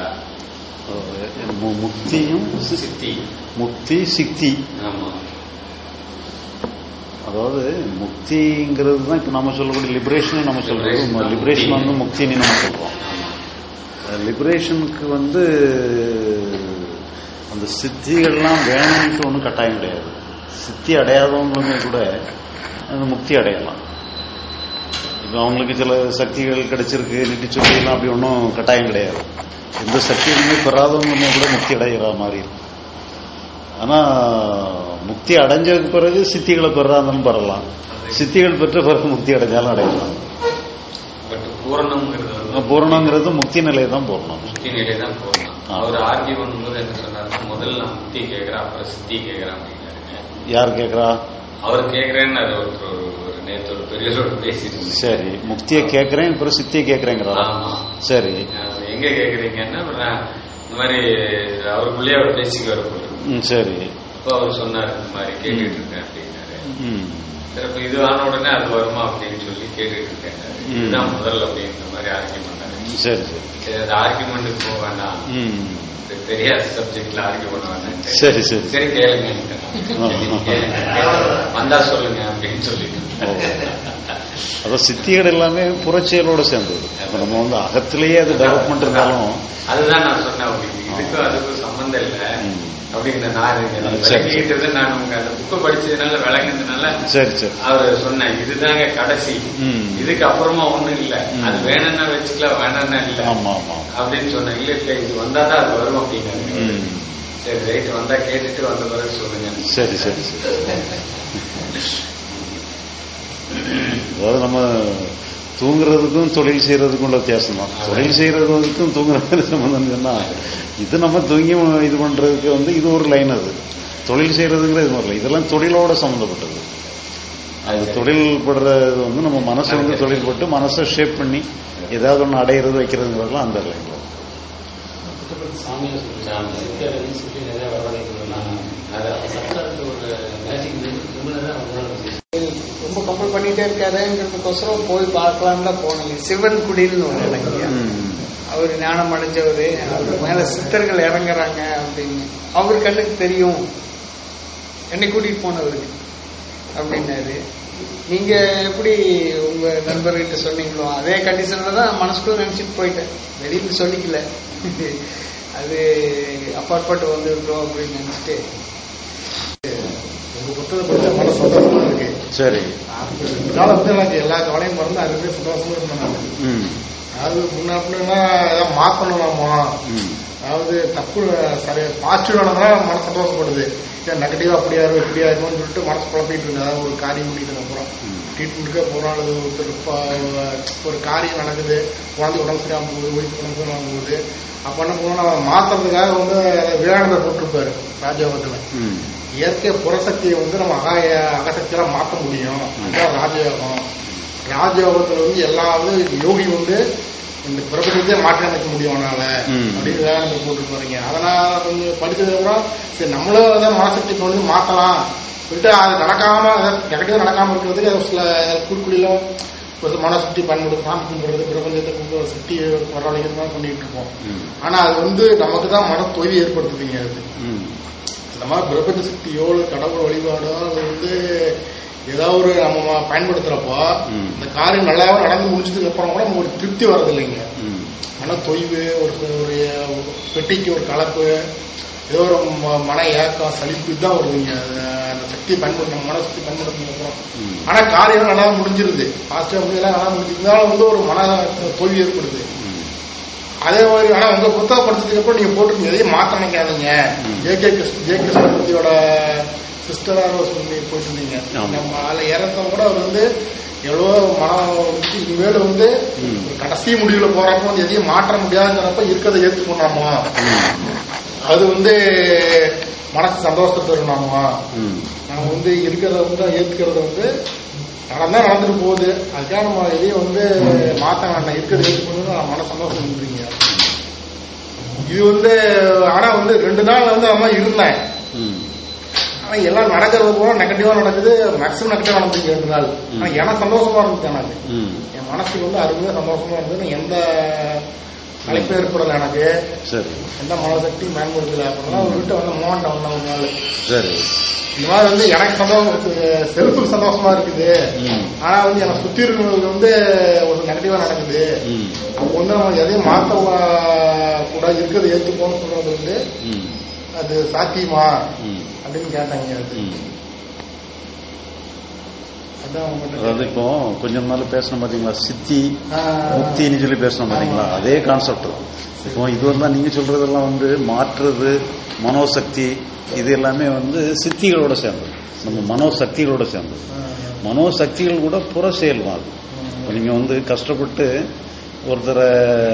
மு- முக்தியும் சி- சித்தி முக்தி சித்தி ஆமா அதாவது முக்திங்கிறது தான் இப்போ நம்ம சொல்லக்கூடிய லிபரேஷன் நம்ம Liberation சொல்றோம் தான் லிபரேஷன் முக்தி. வந்து முக்தின்னு நம்ம சொல்றோம் ஆமா லிபரேஷனுக்கு வந்து அந்த சித்திகள்லாம் வேணும்ட்டு ஒன்றும் கட்டாயம் கிடையாது சித்தி அடையாதவங்களுமே கூட அந்த முக்தி அடையலாம் இப்போ அவங்களுக்கு சில சக்திகள் கிடைச்சிருக்கு நிட்டி சொல்லிலாம் அப்படி ஒன்றும் கட்டாயம் கிடையாது எந்த சக்தியுமே பெறாதவங்களுமே கூட முக்தி அடைகிற மாதிரி இருக்கும் ஆனால் முக்தி அடைஞ்சதுக்கு பிறகு சித்திகளை பெறாந்தாலும் பெறலாம் சித்திகள் பெற்ற பிறகு முக்தி அடைஞ்சாலும் அடையலாம் பட் பூரணம்ங்கிறது வந்து பூரணங்கிறது முக்தி நிலை தான் பூரணம் முக்தி நிலை தான் பூரணம் ஆ. அவர் ஆர்கியூ பண்ணும்போது என்ன சொன்னாருன்னா முதல்ல நான் முக்தி கேட்கிறேன் அப்புறம் சித்தி கேட்கிறேன் அப்படின்னாருங்க யார் கேட்குறா அவர் கேட்கிறேன்னு அது ஒருத்தர் ஒரு ஒரு நேற்று ஒரு பெரியவரோட பேசியிருந்தேன் சரி முக்தியை கேட்குறேன் அப்புறம் சித்தியை கேட்குறேங்கிறா ஆமா சரி அஹ் எங்க கேக்குறீங்கன்னா அப்புறம் நான் இந்த மாதிரி அவருக்குள்ளேயே அவர் பேசிக்க வரப்போகுது ம் சரி அப்போ அவர் சொன்னார் இந்த மாதிரி கேட்டுட்டு இருக்கேன் அப்படின்னாரு ம் சரி அப்ப இது ஆன உடனே அது வருமா அப்படின்னு சொல்லி கேட்டுட்டு இருக்கேன் ம். இதுதான் முதல் அப்படின்ற மாதிரி ஆர்கியூ பண்ணாரு சரி சரி சரி அது ஆர்கியூமெண்ட்டுக்கு போக வேண்டாம் ம் இது தெரியாத சப்ஜெக்ட்ல ஆர்கியூ பண்ண வேண்டாம் சரி சரி சரி கேளுங்க கேளுங்க வந்தா சொல்லுங்க அப்படின்னு சொல்லிட்டு ஓ. அதான் சித்திகள் எல்லாமே புறச்செயலோட சேர்ந்தது இப்போ நம்ம வந்து அகத்திலேயே அது டெவலப்மெண்ட் இருந்தாலும் அதுதான் நான் சொன்னேன் உங்களுக்கு இதுக்கும் அதுக்கும் சம்பந்தம் இல்லை ம். அப்படின்னு நான் சரி. விளங்கிட்டது நான் உங்க அந்த புக்கை படிச்சதுனால விளங்குனதுனால சரி சரி அவர் சொன்னேன் இதுதாங்க கடைசி ம். இதுக்கு அப்புறமா ஒண்ணும் இல்ல ம். அது வேணும்னா வச்சுக்கலாம் வேணும்னா இல்ல ஆமா ஆமா அப்படின்னு சொன்னேன் இல்ல இல்ல இது வந்தாதான் அது வரும் அப்படின்னாரு ம். சரி ரைட் வந்தா கேட்டுட்டு வந்த பிறகு சொல்லுங்க சரி சரி சரி அதாவது நம்ம தூங்குறதுக்கும் தொழில் செய்யறதுக்கும் உள்ள வித்தியாசம் தான் தொழில் செய்யறதுக்கும் தூங்குறதுக்கும் சம்பந்தம் சொன்னா இது நம்ம தூங்கி இது பண்றதுக்கு வந்து இது ஒரு லைன் அது தொழில் செய்யறதுங்கிறது இது வரல இதெல்லாம் தொழிலோட சம்மந்தப்பட்டது அது தொழில் படுறது வந்து நம்ம மனசை வந்து தொழில் பட்டு மனசை ஷேப் பண்ணி ஏதாவது ஒன்று அடையிறது வைக்கிறதுங்கிறதுலாம் அந்த லைன்ல சாமியை சொல்லி சாமி. சித்தர்னு சொல்லி நிறைய வரவழைக்கிறாங்க அதான். சத்தருக்கு ஒரு மேஜிக் தான் வரவழைச்சு ரொம்ப கம்பல் பண்ணிட்டே இருக்காருங்கிறதுக்கோசரம் போய் பார்க்கலாம்னு தான் போனீங்க சிவன் குடில்னு ஒண்ணு இல்லைங்க அவர் ஞானம் அடைஞ்சவர் அவர் மேல சித்தர்கள் இறங்குறாங்க அப்படின்னு அவர் கண்ணுக்கு தெரியும் என்னை கூட்டிட்டு போனவருக்கு அப்படின்னாரு நீங்க எப்படி உங்க நண்பர்கிட்ட சொன்னீங்களோ அதே கண்டிஷன்ல தான் மனசுக்குள்ள நினைச்சிட்டு போயிட்டேன் வெளியில சொல்லிக்கல அது அப்பாற்பட்டு வந்திருக்கிறோம் அப்படின்னு நினைச்சிட்டு உங்க புத்தகத்தை படிச்சா மன சந்தோஷமா இருக்கு சரி ரெண்டு நாள் வந்து எனக்கு எல்லா கவலையும் மறந்து அதுவே சந்தோஷமா இருந்தேன் நான் ம் அதாவது முன்னாடினா ஏதாவது மாத்தணும் நம்ம ம் அதாவது தப்பு சரி பாசிட்டிவ் நடந்தா மனசு சந்தோஷப்படுது ஏன் நெகட்டிவா அப்படியா இருக்கும் இப்படியா இருக்கும்னு சொல்லிட்டு மனசு குழப்பிட்டு இருக்கு அதாவது ஒரு காரியம் முடியுதுக்கு அப்புறம் ட்ரீட்மெண்ட்டுக்கே போறோம் அல்லது ஒருத்தர் ப- ஒரு காரியம் நடக்குது குழந்தை உடம்பு சரியாம போகுது ஒய்ஃப் உடம்பு சரியாம போகுது அப்ப என்ன பண்ணுவோம் நம்ம மாத்துறதுக்காக வந்து விளையாடுறத போட்டிருப்பாரு ராஜயோகத்துல ம் இயற்கை புறசக்தியை வந்து நம்ம அக அகசக்தியெல்லாம் மாற்ற முடியும் அதுதான் ராஜயோகம் ராஜயோகத்துல வந்து எல்லாமே யோகி வந்து இந்த பிரபஞ்சத்தையே மாற்றி அமைக்க முடியும் அவனால ம். அப்படின்னு வேலை போட்டு போறீங்க அதனால கொஞ்சம் படிச்சதுக்கு அப்புறம் சரி நம்மளும் அதான் மனசக்தி கொண்டு மாத்தலாம் சொல்லிட்டு அது நடக்காம நெகட்டிவா நடக்காம இருக்கிறதுக்கு அது சில குறுக்குடியிலும் ஒரு மனசக்தி பயன்படுத்த சாமி கும்பிடுறது பிரபஞ்சத்தை கும்பிடுற சக்தி வரவழைக்கிறது தான் பண்ணிட்டு இருக்கோம் ம் ஆனா அது வந்து நமக்கு தான் மன தொய்வு ஏற்படுத்துதுங்க அது ம் இந்த மாதிரி பிரபஞ்ச சக்தியோ இல்லை கடவுள் வழிபாடோ அது வந்து ஏதாவது ஒரு நம்ம பயன்படுத்துறப்போ ம். இந்த காரியம் நல்லாவே நடந்து முடிச்சதுக்கு அப்புறம் கூட நமக்கு ஒரு திருப்தி வர்றது இல்லைங்க ம் மன தொய்வு ஒரு ஒரு பெட்டிக்கு ஒரு கலப்பு ஏதோ ஒரு ம- மன ஏக்கம் சலிப்பு தான் வருதுங்க அது அந்த சக்தியை பயன்படுத்த மன சக்தி பயன்படுத்தின அப்புறம் ம். ஆனா காரியம் நல்லா முடிஞ்சிருது பாசிட்டிவா முடிஞ்செல்லாம் நல்லா முடிஞ்சிருந்தாலும் வந்து ஒரு மன தொய்வு ஏற்படுது ம் அதே மாதிரி ஆனா உங்க புத்தகம் படிச்சதுக்கு அப்புறம் நீங்க போட்டு எதையும் மாத்த நினைக்காதீங்க ம். ஜே கே கிருஷ்ண ஜே கிருஷ்ணமூர்த்தியோட சிஸ்டரா சொல்லி போயிட்டு இருந்தீங்க ஆமா. நம்ம அதுல இறந்தவங்க கூட அவர் வந்து எவ்வளவோ மனம் வந்து இனிமேல் வந்து ம். ஒரு கடைசி முடிவுல போறப்ப வந்து எதையும் மாற்ற முடியாதுங்கிறப்ப இருக்கிறத ஏத்துக்கொண்டாமா அது வந்து மனசு சந்தோஷத்தை தருணாமா ம் நம்ம வந்து இருக்கிறத வந்து ஏத்துக்கிறத வந்து நடந்தா நடந்துட்டு போகுது அதுக்காக நம்ம எதையும் வந்து மாத்த வேண்டாம் இருக்கிறத ஏற்றுக்கணும் நான் மன சந்தோஷம் பண்றீங்க இது வந்து ஆனா வந்து ரெண்டு நாள் வந்து அந்த மாதிரி இருந்தேன் ம் ஆனா எல்லாம் நடக்கிறது போல நெகட்டிவா நடக்குது மேக்ஸிமம் நெகட்டிவா நடந்துச்சு ரெண்டு நாள் ஆனா எனக்கு சந்தோஷமா இருந்துச்சு எனக்கு ம் என் மனசுக்கு வந்து அருமையா சந்தோஷமா இருந்தது நான் எந்த அழைப்பு ஏற்படல எனக்கு சரி எந்த மனசக்தி பயன்படுத்தல அப்படின்னா அவர்கிட்ட வந்து மோகன் வந்த ஒரு நாள் சரி இந்த மாதிரி வந்து எனக்கு சந்தோஷம் செல்ஃபுக்கு சந்தோஷமா இருக்குது ம். ஆனா வந்து எனக்கு சுத்தி இருக்கிறவங்களுக்கு வந்து ஒரு நெகட்டிவா நடக்குது ம் அப்போ வந்து நம்ம எதையும் மாற்ற வா- கூட இருக்கிறத ஏற்றுக்கோன்னு சொல்றது வந்து ம் அது சாத்தியமா ம் அப்படின்னு கேட்டாங்க அது ம் அதான் உங்ககிட்ட அதாவது இப்போ கொஞ்சம் நாள் பேசணும் பாத்தீங்களா சித்தி ஆ, முக்தின்னு சொல்லி பேசணும் பாத்தீங்களா அதே கான்செப்ட் தான் இப்போ இது வந்து நீங்க சொல்றதெல்லாம் வந்து மாற்றுறது மனோசக்தி இது எல்லாமே வந்து சித்திகளோட சேர்ந்தது நம்ம மனோசக்திகளோட சேர்ந்தது ஆ, மனோசக்திகள் கூட புற செயல் தான் அது இப்போ நீங்க வந்து கஷ்டப்பட்டு ஒருத்தரை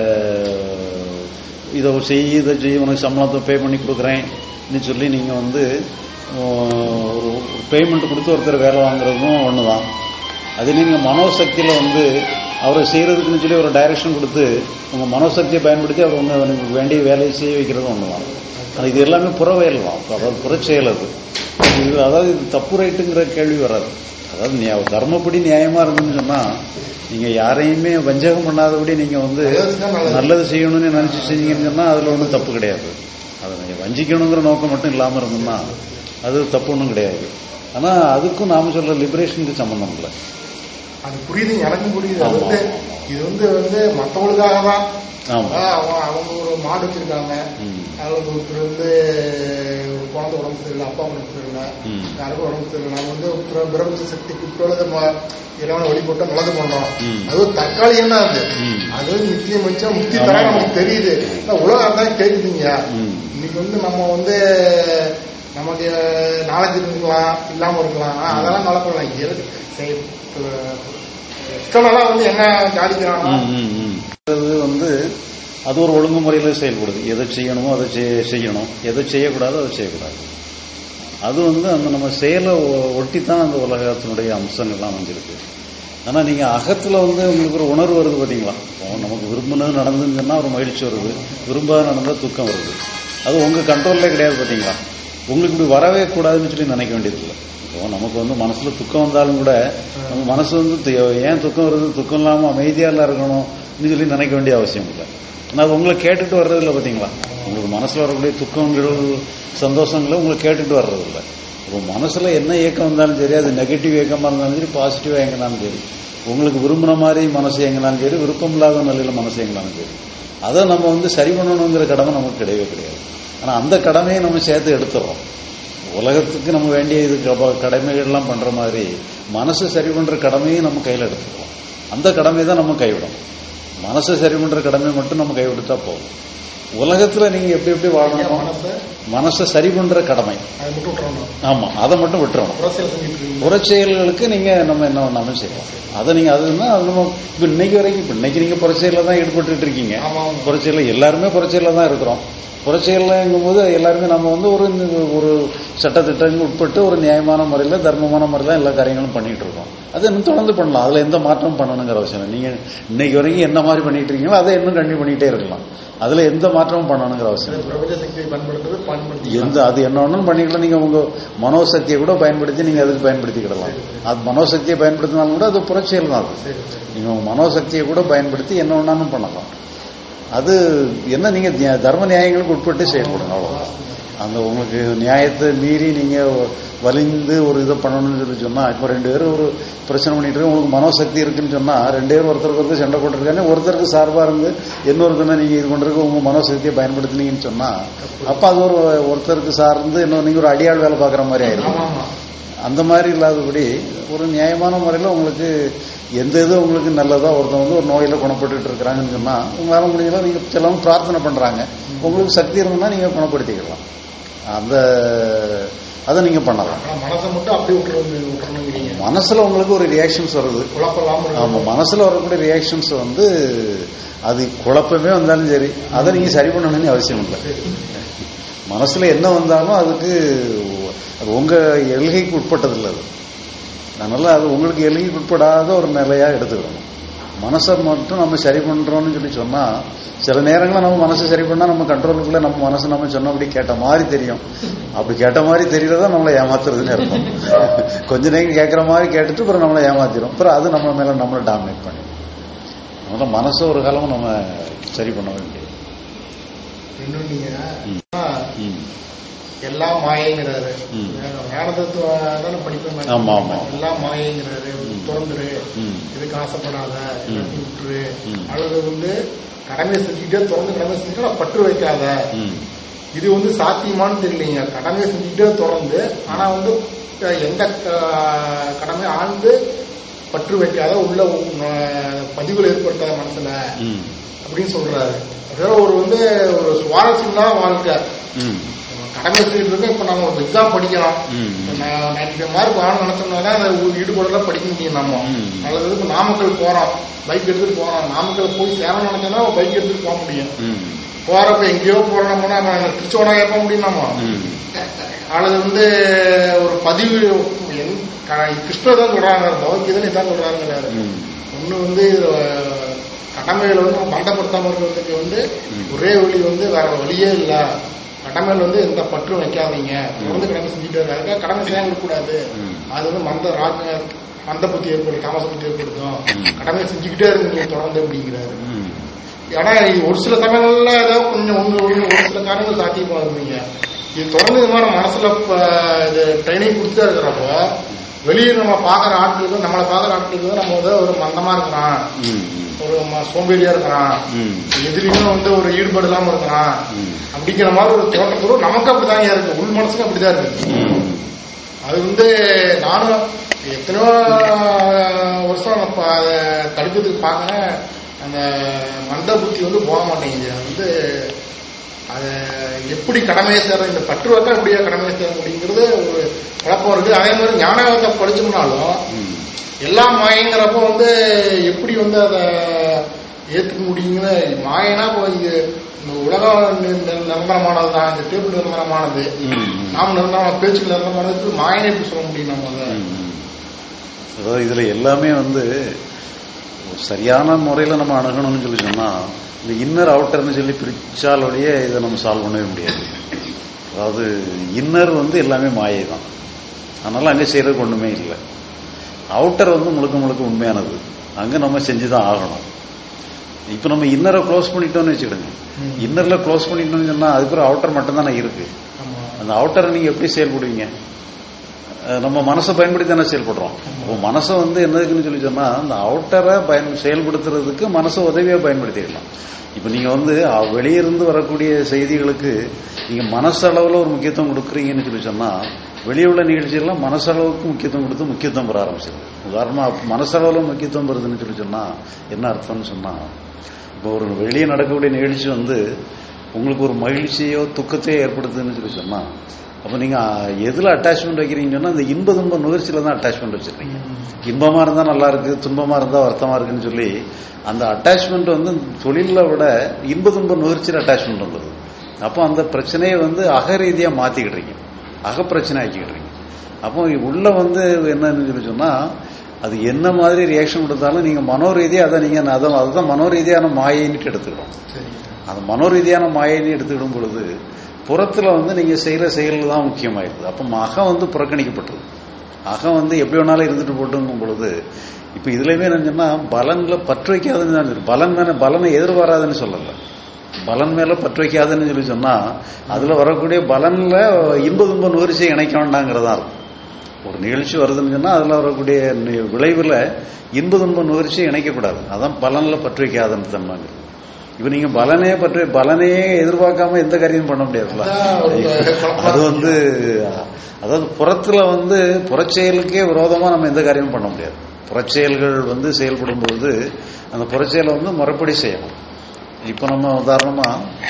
இதை செய் இதை செய் உனக்கு சம்பளத்தை பே பண்ணி கொடுக்குறேன்னு சொல்லி நீங்க வந்து அஹ், ஒரு பேமெண்ட் கொடுத்து ஒருத்தர் வேலை வாங்குறதும் ஒன்று தான் அது நீங்கள் மனோசக்தியில் வந்து அவரை செய்கிறதுக்குன்னு சொல்லி ஒரு டைரக்ஷன் கொடுத்து உங்கள் மனோசக்தியை பயன்படுத்தி அவர் உங்க உங்களுக்கு வேண்டிய வேலையை செய்ய வைக்கிறது ஒன்று தான் ஆனா இது எல்லாமே புறவேல் தான் அதாவது புறச்செயல் அது இது அதாவது இது தப்பு ரைட்டுங்கிற கேள்வி வராது அதாவது நியா- தர்மப்படி நியாயமா இருந்துன்னு சொன்னா நீங்க யாரையுமே வஞ்சகம் பண்ணாதபடி நீங்க வந்து நல்லது செஞ்சா நல்லது. நல்லது செய்யணும்னு நினைச்சு செஞ்சீங்கன்னு சொன்னா அதுல ஒன்றும் தப்பு கிடையாது அதை நீங்க வஞ்சிக்கணுங்கிற நோக்கம் மட்டும் இல்லாம இருந்தோம்னா அது தப்பு ஒன்றும் கிடையாது ஆனா அதுக்கும் நாம சொல்ற லிபரேஷனுக்கு சம்பந்தம் இல்லை அது புரியுது எனக்கும் புரியுது அது ஆமா. வந்து இது வந்து வந்து மற்றவங்களுக்காக தான் ஆமா அதான் அவங்க அவங்க ஒரு மாடு வச்சிருக்காங்க ம். அவங்களுக்கு ஒருத்தர் வந்து ஒரு குழந்தை உடம்பு சரியில்லை அப்பா உடம்பு சரியில்லை ம். யாருக்கும் உடம்பு சரியில்லை நம்ம வந்து பிர- பிரபஞ்ச சக்திக்கு இப்பொழுது இறைவனை வழிபட்டு நல்லது பண்றோம் ம். அது ஒரு தற்காலிகம் தான் அது ம். அது வந்து நித்தியம் வச்சா முக்தி ஆமா. தர நமக்கு தெரியுது ஆனா உலகம் தான் கேக்குதுங்க ம். இன்னைக்கு வந்து நம்ம வந்து நமக்கு நாலேஜ் இருக்கலாம் இல்லாம இருக்கலாம் ஆனா அதெல்லாம் கலப்படலாம் எது எக்ஸ்டர்னலா வந்து என்ன சாதிக்கிறாங்கன்னா ம், ம், ம். அது வந்து அது ஒரு ஒழுங்குமுறையில் செயல்படுது எதை செய்யணுமோ அதை செய்- செய்யணும் எதை செய்யக்கூடாதோ அதை செய்யக்கூடாது அது வந்து அந்த நம்ம செயலை ஒட்டி தான் அந்த உலகத்தினுடைய அம்சங்கள்லாம் அமைஞ்சிருக்கு ஆனால் நீங்கள் அகத்தில் வந்து உங்களுக்கு ஒரு உணர்வு வருது பார்த்தீங்களா இப்போ நமக்கு விரும்பினது நடந்துன்னு சொன்னால் ஒரு மகிழ்ச்சி வருது விரும்பாத நடந்தால் துக்கம் வருது அது உங்கள் கண்ட்ரோல்லே கிடையாது பார்த்தீங்களா உங்களுக்கு இப்படி வரவே கூடாதுன்னு சொல்லி நினைக்க வேண்டியதில்லை இப்போ நமக்கு வந்து மனசில் துக்கம் வந்தாலும் கூட நம்ம மனசு வந்து து- ஏன் துக்கம் வருது துக்கம் இல்லாமல் அமைதியாக இருக்கணும்னு சொல்லி நினைக்க வேண்டிய அவசியம் இல்லை ஆனால் அது உங்களை கேட்டுட்டு வர்றதில்ல பார்த்தீங்களா உங்களுக்கு மனசில் வரக்கூடிய துக்கங்கள் சந்தோஷங்களை உங்களை கேட்டுட்டு வர்றதில்ல இப்போ மனசில் என்ன இயக்கம் வந்தாலும் சரி அது நெகட்டிவ் இயக்கமாக இருந்தாலும் சரி பாசிட்டிவாக எங்கினாலும் சரி உங்களுக்கு விரும்பின மாதிரி மனசு எங்கினாலும் சரி விருப்பம் இல்லாத நிலையில் மனசு எங்கினாலும் சரி அதை நம்ம வந்து சரி பண்ணணுங்கிற கடமை நமக்கு கிடையவே கிடையாது ஆனால் அந்த கடமையை நம்ம சேர்த்து எடுத்துடுறோம் உலகத்துக்கு நம்ம வேண்டிய இது கப- கடமைகள்லாம் பண்ற மாதிரி மனசை சரி பண்ற கடமையை நம்ம கையில் எடுத்துக்கிறோம் அந்த கடமையை தான் நம்ம கைவிடும் மனசை சரி பண்ற கடமையை மட்டும் நம்ம கைவிடுத்தா போதும் உலகத்துல நீங்க எப்படி எப்படி வாழணும் மனசை மனசை சரி பண்ற கடமை அதை மட்டும் விட்டுறணும் ஆமா அதை மட்டும் விட்டுறணும் புறசியல் செஞ்சுட்டு இருக்கீங்க புறச்செயல்களுக்கு நீங்க நம்ம என்ன வேணாலும் செய்யலாம் அதை நீங்க அதுன்னா அது நம்ம இப்ப இன்னைக்கு வரைக்கும் இப்ப இன்னைக்கு நீங்க புறச்செயல தான் ஈடுபட்டு இருக்கீங்க ஆமா, ஆமா. புறச்செயல எல்லாருமே புறச்செயல தான் இருக்கிறோம் புறச்செயலுங்கும் போது எல்லாருமே நம்ம வந்து ஒரு ஒரு சட்டத்திட்டங்கள் உட்பட்டு ஒரு நியாயமான முறையில் தர்மமான முறையில் எல்லா காரியங்களும் பண்ணிட்டு இருக்கோம் அது இன்னும் தொடர்ந்து பண்ணலாம் அதுல எந்த மாற்றமும் பண்ணணுங்கிற அவசியம் இல்லை நீங்க இன்னைக்கு வரைக்கும் என்ன மாதிரி பண்ணிட்டு இருக்கீங்களோ அதை இன்னும் கண்டினியூ பண்ணிட்டே இருக்கலாம் அதுல எந்த மாற்றமும் பண்ணணுங்கிற அவசியம் இல்லை பிரபஞ்ச சக்தியை பயன்படுத்துறது பயன்படுத்தி எந்த அது என்ன வேணாலும் பண்ணிக்கலாம் நீங்க உங்க மனோசக்தியை கூட பயன்படுத்தி நீங்க அதுக்கு பயன்படுத்திக்கிடலாம் அது மனோசக்தியை பயன்படுத்தினாலும் கூட அது புரட்சியல் தான் அது சரி சரி நீங்க உங்க மனோசக்தியை கூட பயன்படுத்தி என்ன வேணாலும் பண்ணலாம் அது என்ன நீங்க தியா- தர்ம நியாயங்களுக்கு உட்பட்டு செயல்படணும் அவ்வளவுதான் அந்த உங்களுக்கு நியாயத்தை மீறி நீங்க வலிந்து ஒரு இதை பண்ணணும்னு சொல்லி சொன்னா இப்போ ரெண்டு பேரும் ஒரு பிரச்சனை பண்ணிட்டு இருக்கு உங்களுக்கு மனோசக்தி இருக்குன்னு சொன்னா ரெண்டு பேரும் ஒருத்தருக்கு ஒருத்தர் சண்டை போட்டிருக்காங்க ஒருத்தருக்கு சார்பா இருந்து இன்னொருத்தனை நீங்க இது பண்றதுக்கு உங்க மனோசக்தியை பயன்படுத்தினீங்கன்னு சொன்னா அப்ப அது ஒரு ஒருத்தருக்கு சார்ந்து இன்னும் நீங்க ஒரு அடியாள் வேலை பார்க்குற மாதிரி ஆயிடும் ஆமா ஆமா அந்த மாதிரி இல்லாதபடி ஒரு நியாயமான முறையில் உங்களுக்கு எந்த இது உங்களுக்கு நல்லதோ ஒருத்தன் வந்து ஒரு நோயில குணப்பட்டுட்டு இருக்கிறாங்கன்னு சொன்னா உங்களால முடிஞ்சதோ நீங்க சிலவங்க பிரார்த்தனை பண்றாங்க உங்களுக்கு சக்தி இருந்ததுன்னா நீங்க குணப்படுத்திக்கலாம் அந்த அதை நீங்க பண்ணலாம் ஆனா மனசை மட்டும் அப்படியே விட்டுறது விட்டுறணுங்கிறீங்க மனசுல உங்களுக்கு ஒரு ரியாக்ஷன்ஸ் வருது குழப்பம் ஆமா மனசுல வரக்கூடிய ரியாக்ஷன்ஸ் வந்து அது குழப்பமே வந்தாலும் சரி அதை நீங்க சரி பண்ணணும்னு அவசியம் இல்லை மனசுல என்ன வந்தாலும் அதுக்கு அது உங்க எல்கைக்கு உட்பட்டது இல்லை அது அதனால அது உங்களுக்கு எல்கைக்கு உட்படாத ஒரு நிலையா எடுத்துக்கணும் மனசை மட்டும் நம்ம சரி பண்றோம்னு சொல்லி சொன்னா சில நேரங்களில் நம்ம மனசை சரி பண்ணா நம்ம கண்ட்ரோலுக்குள்ள நம்ம மனசு நம்ம சொன்னபடி கேட்ட மாதிரி தெரியும் அப்படி கேட்ட மாதிரி தெரியறதா நம்மளை ஏமாத்துறதுன்னு இருக்கும் கொஞ்ச நேரம் கேட்குற மாதிரி கேட்டுட்டு அப்புறம் நம்மளை ஏமாத்திரும் அப்புறம் அது நம்ம மேல நம்மளை டாமினேட் பண்ணிடும் அதனால மனசை ஒரு காலமும் நம்ம சரி பண்ண வேண்டியது இன்னும் நீங்க ம். ஆ, ம். எல்லாம் மாயங்கிறாரு ம். ஞானதத்துவ தானே படிப்பேன் ஆமா, ஆமா. எல்லாம் மாயங்கிறாரு திறந்துரு ம். இதுக்கு ஆசைப்படாத எல்லாத்தையும் விட்டுரு ம். அல்லது வந்து கடமை செஞ்சுக்கிட்டே திறந்து கடமை செஞ்சுட்டு பற்று வைக்காத ம். இது வந்து சாத்தியமான்னு தெரியலைங்க கடமையை செஞ்சுக்கிட்டே தொடர்ந்து ஆனா வந்து அஹ், எந்த க- கடமை ஆழ்ந்து பற்று வைக்காத உள்ள அஹ், பதிவுகள் ஏற்படுத்தாத மனசுல ம். அப்படின்னு சொல்றாரு அதாவது ஒரு வந்து ஒரு சுவாரஸ்யம் தான் வாழ்க்கை ம். நம்ம கடமை செஞ்சுட்டு இருக்கோம் இப்ப நம்ம ஒரு எக்ஸாம் படிக்கிறோம் ம். இப்ப நான் நைன்டி மார்க் வாங்கணும்னு நினைச்சோம்னா தான் அந்த ஒரு ஈடுபாடுல படிக்க முடியும் நம்ம ம். அல்லது இப்ப நாமக்கல் போறோம் பைக் எடுத்துட்டு போறோம் நாமக்கல் போய் சேரணும் நினைச்சோம்னா பைக் எடுத்துட்டு போக முடியும் ம். போறப்ப எங்கேயோ போறோம்னா நம்ம திருச்சோனா ஏற்ப முடியும் நம்ம ம். அல்லது வந்து ஒரு பதிவு என் க- கிருஷ்ணர் தான் சொல்றாங்க பகவத்கீதை தான் சொல்றாங்கிறாரு ம். ஒண்ணு வந்து இதுல கடமைகளை வந்து நம்ம மண்டப்படுத்தாம இருக்கிறதுக்கு வந்து ம். ஒரே வழி வந்து வேற வழியே இல்ல கடமையில வந்து எந்த பற்றும் வைக்காதீங்க தொடர்ந்து கடமை செஞ்சுட்டே இருக்காங்க கடமை செய்யாம கூடாது ம். அது வந்து மந்த ராஜ மந்த புத்தி ஏற்படுத்தும் தாமச புத்தி ஏற்படுத்தும் ம். கடமையை செஞ்சுக்கிட்டே இருங்க நீங்க தொடர்ந்து அப்படிங்கிறாரு ம். ஏன்னா இது ஒரு சில சமயங்கள்ல ஏதோ கொஞ்சம் ஒன்று ஒன்று ஒரு சில காரணங்கள் சாத்தியமா இருந்தீங்க இது தொடர்ந்து இது மாதிரி மனசுல ப- இது ட்ரைனிங் கொடுத்தே இருக்கிறப்போ வெளியே நம்ம பாக்குற ஆட்களுக்கு நம்மளை பாக்குற ஆட்களுக்கு நம்ம வந்து ஒரு மந்தமா இருக்கிறான் ம். ஒரு ம- சோம்பேறியா இருக்கிறான் ம். எதிரியும் வந்து ஒரு ஈடுபாடு இல்லாம இருக்கிறான் ம். அப்படிங்கிற மாதிரி ஒரு தோட்டத்தோடு நமக்கு அப்படிதாங்க இருக்கு உள் மனசுக்கு அப்படிதான் இருக்கு ம். அது வந்து நானும் எத்தனையோ வருஷம் நான் பா- அதை தடுக்கிறதுக்கு பார்க்கறேன் அந்த மந்த புத்தி வந்து போக மாட்டேங்குது அது வந்து அதை எப்படி கடமையை சேர இந்த பற்று வைக்க எப்படியா கடமையை சேர முடியுங்கிறது ஒரு குழப்பம் இருக்கு அதே மாதிரி ஞானத்தை படிச்சோம்னாலும் ம். எல்லாம் மாயங்கிறப்ப வந்து எப்படி வந்து அதை ஏற்றுக்க முடியுங்கிற மாயனா இப்போ இது இந்த உலகம் நி- நி- நிரந்தரமானது தான் இந்த டேபிள் நிரந்தரமானது ம். நாம் நிரந்தரமான பேச்சுக்கு நிரந்தரமானது மாயனை எப்படி சொல்ல முடியும் நம்ம அதை ம். அதாவது இதுல எல்லாமே வந்து ஒரு சரியான முறையில நம்ம அணுகணும்னு சொல்லி சொன்னா இந்த இன்னர் அவுட்டர்னு சொல்லி பிரிச்சாலோடைய இதை நம்ம சால்வ் பண்ணவே முடியாது அதாவது இன்னர் வந்து எல்லாமே மாயை தான் அதனால அங்க செய்யறதுக்கு ஒண்ணுமே இல்லை அவுட்டர் வந்து முழுக்க முழுக்க உண்மையானது அங்க நம்ம செஞ்சுதான் ஆகணும் இப்ப நம்ம இன்னரை க்ளோஸ் பண்ணிட்டோம்னு வச்சுக்கிடுங்க ம். இன்னர்ல க்ளோஸ் பண்ணிட்டோம்னு சொன்னா அதுக்கு அவுட்டர் மட்டும் தானே இருக்கு ஆமா அந்த அவுட்டரை நீங்க எப்படி செயல்படுவீங்க அஹ் நம்ம மனசை பயன்படுத்தி தானே செயல்படுறோம் அப்போ மனசை வந்து என்னதுக்குன்னு சொல்லி சொன்னா அந்த அவுட்டரை பயன் செயல்படுத்துறதுக்கு மனசை உதவியா பயன்படுத்திடலாம் இப்ப நீங்க வந்து அஹ், வெளியிருந்து வரக்கூடிய செய்திகளுக்கு நீங்க மனசளவுல ஒரு முக்கியத்துவம் கொடுக்குறீங்கன்னு சொல்லி சொன்னா வெளியே உள்ள நிகழ்ச்சிகள்லாம் மனசளவுக்கு முக்கியத்துவம் கொடுத்து முக்கியத்துவம் பெற ஆரம்பிச்சிருது உதாரணமா மனசளவுல முக்கியத்துவம் பெறுதுன்னு சொல்லி சொன்னா என்ன அர்த்தம்னு சொன்னா இப்போ ஒரு வெளியே நடக்கக்கூடிய நிகழ்ச்சி வந்து உங்களுக்கு ஒரு மகிழ்ச்சியோ துக்கத்தையோ ஏற்படுத்துதுன்னு சொல்லி சொன்னா அப்ப நீங்க அஹ், எதுல அட்டாச்மெண்ட் வைக்கிறீங்கன்னு சொன்னா இந்த இன்ப துன்ப நுகர்ச்சியில தான் அட்டாச்மெண்ட் வச்சிருக்கீங்க இன்பமா இருந்தா நல்லா இருக்கு துன்பமா இருந்தா வருத்தமா இருக்குன்னு சொல்லி அந்த அட்டாச்மெண்ட் வந்து தொழிலை விட இன்ப துன்ப நுகர்ச்சியில் அட்டாச்மெண்ட் உள்ளது அப்போ அந்த பிரச்சனையை வந்து அகரீதியா மாத்திக்கிடுறீங்க அகப்பிரச்சனை ஆக்கிக்கிடுறீங்க அப்போ உள்ள வந்து என்னன்னு சொல்லி சொன்னா அது என்ன மாதிரி ரியாக்ஷன் கொடுத்தாலும் நீங்க மனோரீதியா அதை நீங்க அதை அதுதான் மனோரீதியான மாயைன்னுட்டு எடுத்துக்கிறோம் சரி அது மனோரீதியான மாயைன்னு எடுத்துக்கிடும் பொழுது புறத்துல வந்து நீங்க செய்யற செயல் தான் முக்கியமாயிருது அப்ப அகம் வந்து புறக்கணிக்கப்பட்டது அகம் வந்து எப்படி வேணாலும் இருந்துட்டு போட்டுங்கும் பொழுது இப்ப இதுலயுமே என்னன்னா பலன்ல பற்று வைக்காதுன்னு தான் இருக்கு. பலன் மேல பலனை எதிர்பாராதுன்னு சொல்லல பலன் மேல பற்று வைக்காதுன்னு சொல்லி சொன்னா அதுல வரக்கூடிய பலன்ல இன்ப துன்ப நுகர்ச்சியை இணைக்க வேண்டாங்கிறதா இருக்கும் ஒரு நிகழ்ச்சி வருதுன்னு சொன்னா அதுல வரக்கூடிய நி- விளைவுல இன்ப துன்ப நுகர்ச்சியை இணைக்கக்கூடாது அதான் பலன்ல பற்று வைக்காதுன்னு தன்மைங்க இப்ப நீங்க பலனே பற்றி பலனையே எதிர்பார்க்காம எந்த காரியமும் பண்ண முடியாதுல்ல அதான் ஒரு குழப்பமா அது வந்து அதாவது புறத்துல வந்து புறச்செயலுக்கே விரோதமா நம்ம எந்த காரியமும் பண்ண முடியாது புறச்செயல்கள் வந்து செயல்படும் பொழுது அந்த புறச்செயலை வந்து முறைப்படி செய்யணும் இப்ப நம்ம உதாரணமா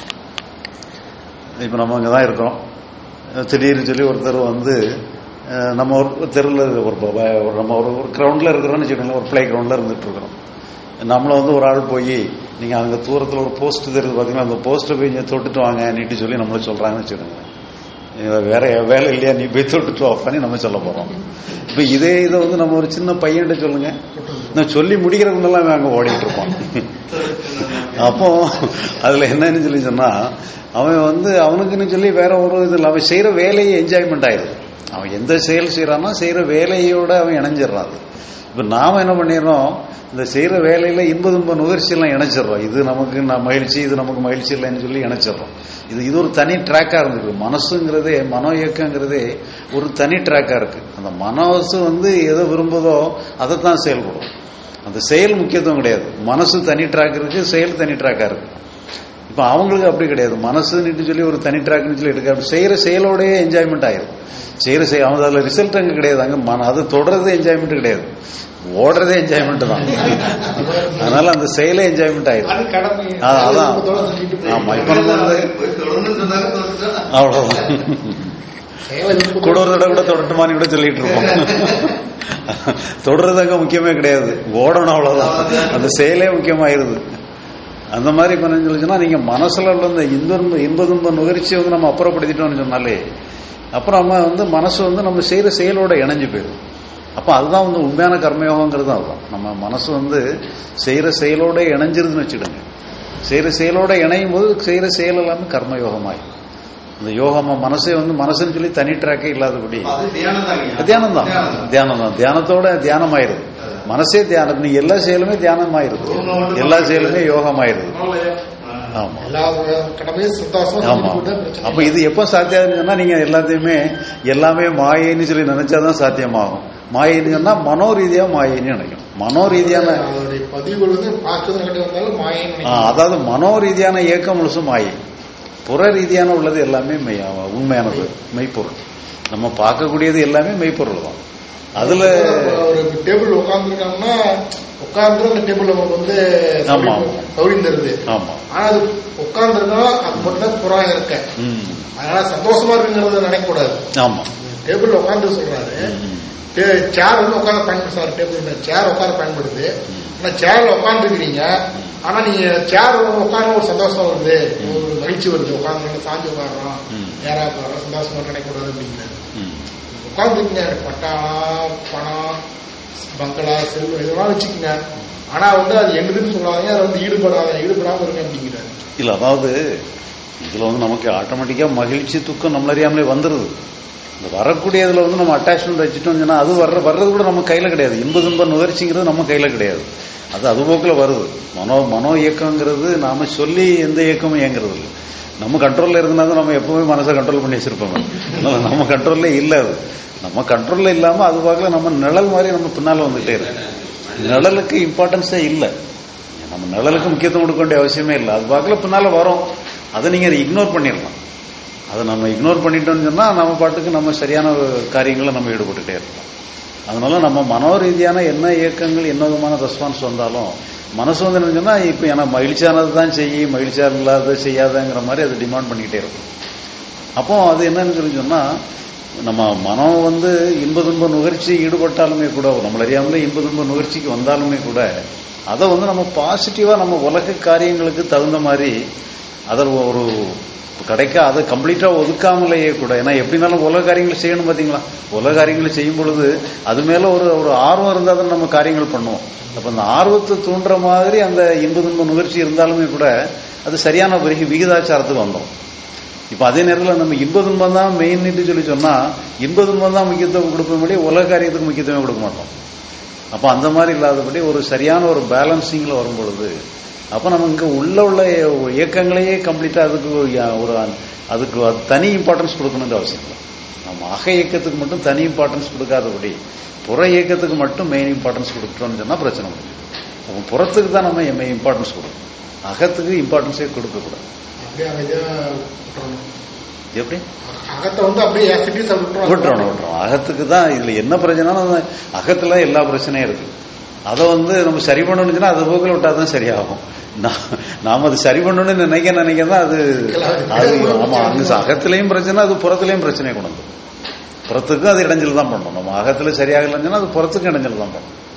இப்ப நம்ம அங்கதான் இருக்கோம் திடீர்னு சொல்லி ஒருத்தர் வந்து அஹ், நம்ம ஒரு தெருவில் ஒரு ப- ப- ஒரு நம்ம ஒரு ஒரு கிரவுண்டில் இருக்கிறோம்னு வச்சுக்கோங்களேன் ஒரு ப்ளே கிரவுண்டில் இருந்துட்டு இருக்கிறோம் நம்மள வந்து ஒரு ஆள் போய் நீங்க அங்க தூரத்துல ஒரு போஸ்ட் தெரியுது பாத்தீங்கன்னா அந்த போஸ்ட்டை போய் இங்க தொட்டுட்டு வாங்க நீட்டு சொல்லி நம்மள சொல்றாங்கன்னு வச்சுக்கோங்க இவன் வேற வேலை இல்லையா நீ போய் தொட்டுட்டு வாப்பான்னு நம்ம சொல்ல போறோம் இப்ப இதே இதை வந்து நம்ம ஒரு சின்ன பையன்கிட்ட சொல்லுங்க நான் சொல்லி முடிக்கிறதுனால அவன் அங்க ஓடிட்டு இருப்பான் அப்போ அதுல என்னன்னு சொல்லி சொன்னா அவன் வந்து அவனுக்குன்னு சொல்லி வேற ஒரு இது இல்லை அவன் செய்யற வேலையை என்ஜாய்மெண்ட் ஆயிடுது அவன் எந்த செயல் செய்யறானோ செய்யற வேலையோட அவன் இணைஞ்சிடறான் அது இப்ப நாம என்ன பண்ணிடுறோம் இந்த செய்யற வேலையில இன்ப துன்ப நுகர்ச்சி எல்லாம் இணைச்சிடுறோம் இது நமக்கு நான் மகிழ்ச்சி இது நமக்கு மகிழ்ச்சி இல்லைன்னு சொல்லி இணைச்சிடுறோம் இது இது ஒரு தனி ட்ராக்கா இருந்திருக்கு மனசுங்கிறதே மனோ இயக்கங்கிறதே ஒரு தனி ட்ராக்கா இருக்கு அந்த மனசு வந்து எதை விரும்புதோ அதை தான் செயல்படும் அந்த செயல் முக்கியத்துவம் கிடையாது மனசு தனி ட்ராக் இருக்கு செயல் தனி ட்ராக்கா இருக்கு இப்போ அவங்களுக்கு அப்படி கிடையாது மனசுன்னு சொல்லி ஒரு தனி ட்ராக்னு சொல்லி எடுக்க செய்யற செயலோடய என்ஜாய்மெண்ட் ஆயிரும் செய்யற செய் அவங்க அதில் ரிசல்ட் அங்கே கிடையாது அங்கே மன அது தொடர்றது என்ஜாய்மெண்ட் கிடையாது ஓடுறதே என்ஜாய்மெண்ட் தான் அதனால அந்த செயலே என்ஜாய்மெண்ட் ஆயிரும் அது கடமை ஆ, அதான் விருப்பத்தோட செஞ்சுட்டு போய் ஆமா இப்ப நம்ம வந்து அவ்வளவுதான் செயலை விருப்பத்தோட கூட ஒரு தடவை கூட தொடட்டுமான்னு கூட சொல்லிட்டு இருப்போம் தொடர்றது அங்க முக்கியமே கிடையாது ஓடணும் அவ்வளவுதான் அந்த செயலே முக்கியமாயிருது அந்த மாதிரி பண்ண சொல்லிச்சுன்னா நீங்க மனசுல உள்ள இந்த இன்ப இன்ப துன்ப நுகர்ச்சியை வந்து நம்ம அப்புறப்படுத்திட்டோம்னு சொன்னாலே அப்புறம் நம்ம வந்து மனசு வந்து நம்ம செய்யற செயலோட இணைஞ்சு போயிடும் அப்ப அதுதான் வந்து உண்மையான கர்மயோகங்கிறது அதுதான் நம்ம மனசு வந்து செய்யற செயலோட இணைஞ்சிருதுன்னு வச்சுடுங்க செய்யற செயலோட இணையும் போது செய்யற செயல் எல்லாமே கர்மயோகமாயிடும் இந்த யோகமா மனசே வந்து மனசுன்னு சொல்லி தனி ட்ராக்கே இல்லாதபடி தியானம் தான் தியானம் தான் தியானத்தோட தியானம் ஆயிருது மனசே தியானம் நீ எல்லா செயலுமே தியானம் ஆயிருது எல்லா செயலுமே யோகம் ஆயிருது ஆமா எல்லா கடமையும் சந்தோஷமா ஆமா செஞ்சுட்டு போட்டா பிரச்சனை அப்ப இது எப்ப சாத்தியம் சொன்னா நீங்க எல்லாத்தையுமே எல்லாமே மாயைன்னு சொல்லி நினைச்சாதான் சாத்தியமாகும் மாயைன்னு சொன்னா மனோ ரீதியா மாயைன்னு நினைக்கும் மனோ ரீதியான அவருடைய பதிவுகள் வந்து பார்க்கறது கட்டி வந்தாலும் மாயம் ஆ, அதாவது மனோ ரீதியான இயக்கம் முழுசும் மாயை புற ரீதியான உள்ளது எல்லாமே மெய் உண்மையானது மெய்ப்பொருள் நம்ம பார்க்கக்கூடியது எல்லாமே மெய்ப்பொருள் தான் அதுல ஒரு டேபிள் உட்காந்துருக்காங்கன்னா உட்கார்ந்து அந்த டேபிள் நமக்கு வந்து ஆமா. சௌரியம் தருது ஆமா ஆனா அது உட்கார்ந்துருந்தா அது மட்டும் தான் புறம் இருக்க ம் அதனால சந்தோஷமா இருக்குங்கிறத நினைக்க கூடாது ஆமா டேபிள் உட்காந்து சொல்றாரு ம். சேர் வந்து உட்காந்து பயன்படுத்துறாரு டேபிள் சேர் உட்கார பயன்படுது ஆனா சேர்ல உட்காந்துருக்கிறீங்க ஆனா நீங்க சேர் உட்காந்து ஒரு சந்தோஷம் வருது ஒரு மகிழ்ச்சி வருது உட்காந்து சாஞ்சு உட்காடுறோம் ம். நேரா உட்காடுறோம் சந்தோஷமா நினைக்க கூடாது அப்படிங்கிறாரு ம். உட்காந்துருக்கீங்க பட்டாளம் பணம் பங்களா செல்வம் இதெல்லாம் வச்சுக்கோங்க ஆனா வந்து அது என்னதுன்னு சொல்லாதீங்க அதை வந்து ஈடுபடாத ஈடுபடாம இருங்க அப்படிங்கிறாரு இல்ல அதாவது இதுல வந்து நமக்கு ஆட்டோமேட்டிக்கா மகிழ்ச்சி துக்கம் நம்மள அறியாமலே வந்துருது இந்த வரக்கூடியதுல வந்து நம்ம அட்டாச்மெண்ட் வச்சுட்டோம்னு சொன்னா அது வர்ற வர்றது கூட நம்ம கையில கிடையாது இன்ப துன்ப நுகர்ச்சிங்கிறது நம்ம கையில கிடையாது அது அது போக்குல வருது மனோ மனோ இயக்கங்கிறது நாம சொல்லி எந்த இயக்கமும் இயங்குறது இல்லை நம்ம கண்ட்ரோல்ல இருந்தா தான் நம்ம எப்பவுமே மனசை கண்ட்ரோல் பண்ணி வச்சிருப்போம் அதனால நம்ம கண்ட்ரோல்ல இல்ல அது நம்ம கண்ட்ரோல்ல இல்லாம அது பார்க்கல நம்ம நிழல் மாதிரி நம்ம பின்னால வந்துட்டே இருக்கு நிழலுக்கு இம்பார்ட்டன்ஸே இல்லை நம்ம நிழலுக்கு முக்கியத்துவம் கொடுக்க வேண்டிய அவசியமே இல்லை அது பார்க்கல பின்னால வரும் அதை நீங்க அதை இக்னோர் பண்ணிடலாம் அதை நம்ம இக்னோர் பண்ணிட்டோம்னு சொன்னா நம்ம பாட்டுக்கு நம்ம சரியான காரியங்களை நம்ம ஈடுபட்டுட்டே இருப்போம் அதனால நம்ம மனோ ரீதியான என்ன இயக்கங்கள் என்ன விதமான ரெஸ்பான்ஸ் வந்தாலும் மனசு வந்து என்ன சொன்னா இப்ப எனக்கு மகிழ்ச்சியானது தான் செய்யி மகிழ்ச்சியா இல்லாத செய்யாதங்கிற மாதிரி அது டிமாண்ட் பண்ணிக்கிட்டே இருக்கும் அப்போ அது என்னன்னு சொல்லி சொன்னா நம்ம மனம் வந்து இன்ப துன்ப நுகர்ச்சி ஈடுபட்டாலுமே கூட நம்மள அறியாமலே இன்ப துன்ப நுகர்ச்சிக்கு வந்தாலுமே கூட அதை வந்து நம்ம பாசிட்டிவா நம்ம உலக காரியங்களுக்கு தகுந்த மாதிரி அதை ஒரு கிடைக்க அதை கம்ப்ளீட்டா ஒதுக்காமலேயே கூட ஏன்னா எப்படினாலும் உலக காரியங்களை செய்யணும் பாத்தீங்களா உலக காரியங்களை செய்யும் பொழுது அது மேல ஒரு ஒரு ஆர்வம் இருந்தால் தான் நம்ம காரியங்கள் பண்ணுவோம் அப்ப அந்த ஆர்வத்தை தூண்டுற மாதிரி அந்த இன்ப துன்ப நுகர்ச்சி இருந்தாலுமே கூட அது சரியான பிறகு விகிதாச்சாரத்துக்கு வந்துடும் இப்ப அதே நேரத்தில் நம்ம இன்ப துன்பம் தான் மெயின்னு சொல்லி சொன்னா இன்ப துன்பம் தான் முக்கியத்துவம் கொடுப்பபடி உலக காரியத்துக்கு முக்கியத்துவம் கொடுக்க மாட்டோம் அப்ப அந்த மாதிரி இல்லாதபடி ஒரு சரியான ஒரு பேலன்சிங்ல வரும் பொழுது அப்ப நம்ம இங்க உள்ள உள்ள இயக்கங்களையே கம்ப்ளீட்டா அதுக்கு ஒரு அதுக்கு அது தனி இம்பார்ட்டன்ஸ் கொடுக்கணுன்ற அவசியம் இல்லை நம்ம அக இயக்கத்துக்கு மட்டும் தனி இம்பார்ட்டன்ஸ் கொடுக்காதபடி புற இயக்கத்துக்கு மட்டும் மெயின் இம்பார்ட்டன்ஸ் கொடுத்துட்டோம்னு சொன்னா பிரச்சனை முடியும் அப்போ புறத்துக்கு தான் நம்ம மெயின் இம்பார்ட்டன்ஸ் கொடுக்கணும் அகத்துக்கு இம்பார்ட்டன்ஸே கொடுக்கக்கூடாது அப்படியே அமைதியா விட்டுறணும் எப்படி அகத்தை வந்து அப்படியே ஆசிட்டிஸ் விட்டுறணும் விட்டுறணும் விட்டுறோம் அகத்துக்கு தான் இதுல என்ன பிரச்சனைனா அகத்துல எல்லா பிரச்சனையும் இருக்கு அதை வந்து நம்ம சரி பண்ணணும்னு அது போக்கில் விட்டா தான் சரியாகும் நா- நாம அது சரி பண்ணணும்னு நினைக்க நினைக்க தான் அது அது ஆமா அங்க அகத்திலையும் பிரச்சனை அது புறத்திலையும் பிரச்சனையை கொண்டு வந்துரும் புறத்துக்கும் அது இடைஞ்சல் தான் பண்ணணும் நம்ம அகத்துல சரியாகலன்னு சொன்னா அது புறத்துக்கும் இடைஞ்சல் தான் பண்ணணும்